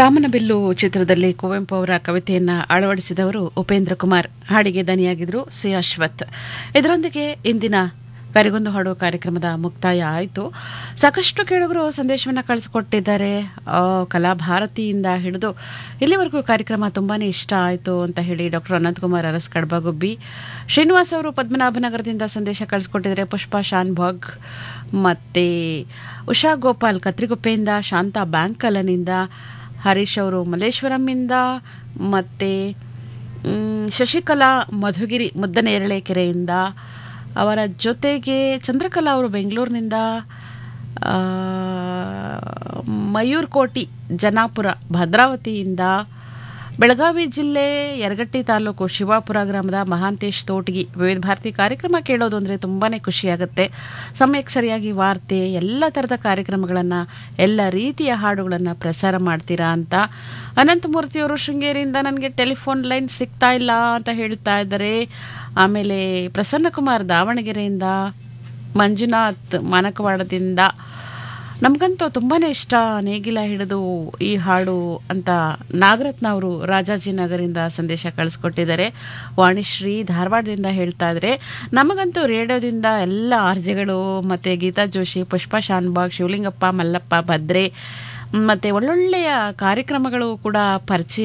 ಕಾಮನಬಿಲ್ಲು ಚಿತ್ರದಲ್ಲಿ ಕುವೆಂಪು ಅವರ ಕವಿತೆಯನ್ನ ಅಳವಡಿಸಿದವರು ಉಪೇಂದ್ರ ಕುಮಾರ್ ಹಾಡಿಗೆ ದನಿಯಾಗಿದ್ರು ಸಿ ಅಶ್ವಥ್ ಇದರೊಂದಿಗೆ ಇಂದಿನ ಕರಿಗೊಂದು ಹಾಡು ಕಾರ್ಯಕ್ರಮದ ಮುಕ್ತಾಯ ಆಯಿತು ಸಾಕಷ್ಟು ಕೇಳುಗರು ಸಂದೇಶವನ್ನು ಕಳಿಸ್ಕೊಟ್ಟಿದ್ದಾರೆ ಆ, ಕಲಾಭಾರತಿಯಿಂದ ಹಿಡಿದು ಇಲ್ಲಿವರೆಗೂ ಕಾರ್ಯಕ್ರಮ ತುಂಬಾನೇ ಇಷ್ಟ ಆಯಿತು ಅಂತ ಹೇಳಿ ಡಾಕ್ಟರ್ ಅನಂತಕುಮಾರ್ ಅರಸ್ ಕಡ್ಬಗುಬ್ಬಿ ಶ್ರೀನಿವಾಸ್ ಅವರು ಪದ್ಮನಾಭನಗರದಿಂದ ಸಂದೇಶ ಕಳಿಸ್ಕೊಟ್ಟಿದ್ದಾರೆ ಪುಷ್ಪಾ ಶಾನ್ಭಾಗ್ ಮತ್ತೆ ಉಷಾ ಗೋಪಾಲ್ ಕತ್ರಿಗುಪ್ಪೆಯಿಂದ ಶಾಂತಾ ಬ್ಯಾಂಕಲನಿಂದ ಹರೀಶ್ ಅವರು ಮಲ್ಲೇಶ್ವರಂಯಿಂದ ಮತ್ತು ಮ್, ಶಶಿಕಲಾ ಮಧುಗಿರಿ ಮುದ್ದನೇರಳೆ ಕೆರೆಯಿಂದ ಅವರ ಜೊತೆಗೆ ಚಂದ್ರಕಲಾ ಅವರು ಬೆಂಗಳೂರಿನಿಂದ ಆ, ಮಯೂರ್ ಕೋಟಿ ಜನಾಪುರ ಭದ್ರಾವತಿಯಿಂದ ಬೆಳಗಾವಿ ಜಿಲ್ಲೆ ಯರಗಟ್ಟಿ ತಾಲೂಕು ಶಿವಾಪುರ ಗ್ರಾಮದ ಮಹಾಂತೇಶ್ ತೋಟಗಿ ವಿವಿಧ ಭಾರತಿ ಕಾರ್ಯಕ್ರಮ ಕೇಳೋದು ಅಂದರೆ ತುಂಬಾ ಖುಷಿಯಾಗುತ್ತೆ ಸಮಯಕ್ಕೆ ಸರಿಯಾಗಿ ವಾರ್ತೆ ಎಲ್ಲ ಥರದ ಕಾರ್ಯಕ್ರಮಗಳನ್ನು ಎಲ್ಲ ರೀತಿಯ ಹಾಡುಗಳನ್ನು ಪ್ರಸಾರ ಮಾಡ್ತೀರಾ ಅಂತ ಅನಂತಮೂರ್ತಿಯವರು ಶೃಂಗೇರಿಯಿಂದ ನನಗೆ ಟೆಲಿಫೋನ್ ಲೈನ್ ಸಿಗ್ತಾ ಇಲ್ಲ ಅಂತ ಹೇಳ್ತಾ ಇದ್ದಾರೆ ಆಮೇಲೆ ಪ್ರಸನ್ನಕುಮಾರ್ ದಾವಣಗೆರೆಯಿಂದ ಮಂಜುನಾಥ್ ಮಾನಕವಾಡದಿಂದ ನಮಗಂತೂ ತುಂಬಾ ಇಷ್ಟ ನೇಗಿಲ ಹಿಡಿದು ಈ ಹಾಡು ಅಂತ ನಾಗರತ್ನ ಅವರು ರಾಜಾಜಿನಗರಿಂದ ಸಂದೇಶ ಕಳಿಸ್ಕೊಟ್ಟಿದ್ದಾರೆ ವಾಣಿಶ್ರೀ ಧಾರವಾಡದಿಂದ ಹೇಳ್ತಾ ಇದ್ದಾರೆ ನಮಗಂತೂ ರೇಡಿಯೋದಿಂದ ಎಲ್ಲ ಆರ್ಜೆಗಳು ಮತ್ತು ಗೀತಾ ಜೋಶಿ ಪುಷ್ಪಾ ಶಾನ್ಬಾಗ್ ಶಿವಲಿಂಗಪ್ಪ ಮಲ್ಲಪ್ಪ ಭದ್ರೆ ಮತ್ತು ಒಳ್ಳೊಳ್ಳೆಯ ಕಾರ್ಯಕ್ರಮಗಳು ಕೂಡ ಪರಿಚಯ